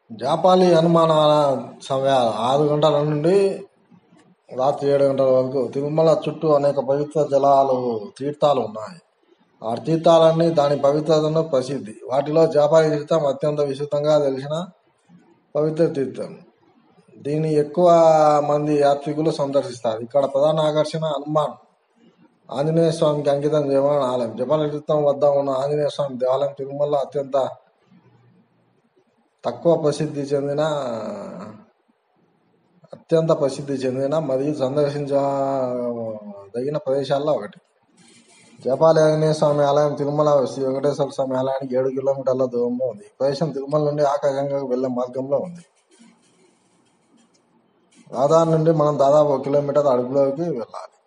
జాపాలి హనుమాన సమయాలు ఆరు గంటల నుండి రాత్రి ఏడు గంటల వరకు తిరుమల చుట్టూ అనేక పవిత్ర జలాలు తీర్థాలు ఉన్నాయి ఆ తీర్థాలన్నీ దాని పవిత్రతను ప్రసిద్ధి వాటిలో జాపాలి తీర్థం అత్యంత విస్తృతంగా తెలిసిన పవిత్ర తీర్థం దీన్ని ఎక్కువ మంది యాత్రికులు సందర్శిస్తారు ఇక్కడ ప్రధాన ఆకర్షణ హనుమాన్ ఆంజనేయ స్వామికి అంకితం చేయబడిన ఆలయం జపాల తీర్థం వద్ద ఉన్న ఆంజనేయ స్వామి దేవాలయం తిరుమల అత్యంత తక్కువ ప్రసిద్ధి చెందిన అత్యంత ప్రసిద్ధి చెందిన మరియు సందర్శించదగిన ప్రదేశాల్లో ఒకటి జపాలి ఆంజనేయ స్వామి ఆలయం తిరుమల శ్రీ వెంకటేశ్వర స్వామి ఆలయానికి ఏడు కిలోమీటర్ల దూరంలో ఉంది ఈ ప్రదేశం తిరుమల నుండి ఆకాశంగాకు వెళ్లే మార్గంలో ఉంది రహదారి నుండి మనం దాదాపు ఒక కిలోమీటర్ అడుగులోకి వెళ్ళాలి